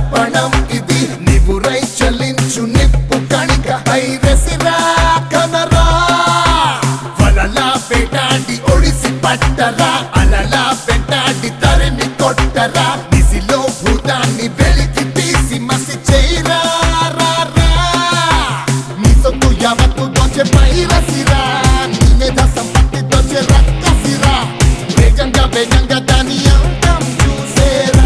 దర్పణం ఇది నీవు రై చలించు నిప్పు కణిక ఐరసిరా కనరా వలలా వేటాడి ఒడిసి పట్టరా అలలా వెంటాడి తరిమి కొట్టరా నిసిలో భూతాన్ని వెలికి తీసి మసి చేయరా రా, రా. నీ సొత్తు యావత్తు దోచె పైరసిరా నీ మీద సంపత్తి దోచె రక్కసిరా వేగంగా వేగంగా దాని అంతం చూసేరా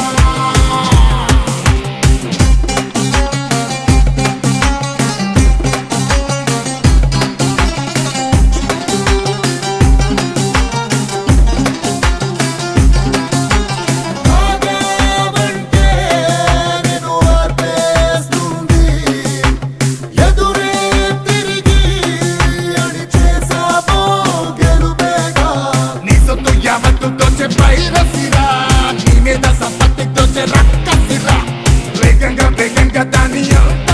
ఆగావంటే నిన్ను ఆర్పేస్తుంది. ఎదురే తిరిగి అణిచేశావో గెలుపేగా. నీ సొత్తు యావత్తు దోచె పైరసిరా. నీ మీద సంపత్తి దోచె రక్కసిరా. వేగంగా వేగంగా దాని అంత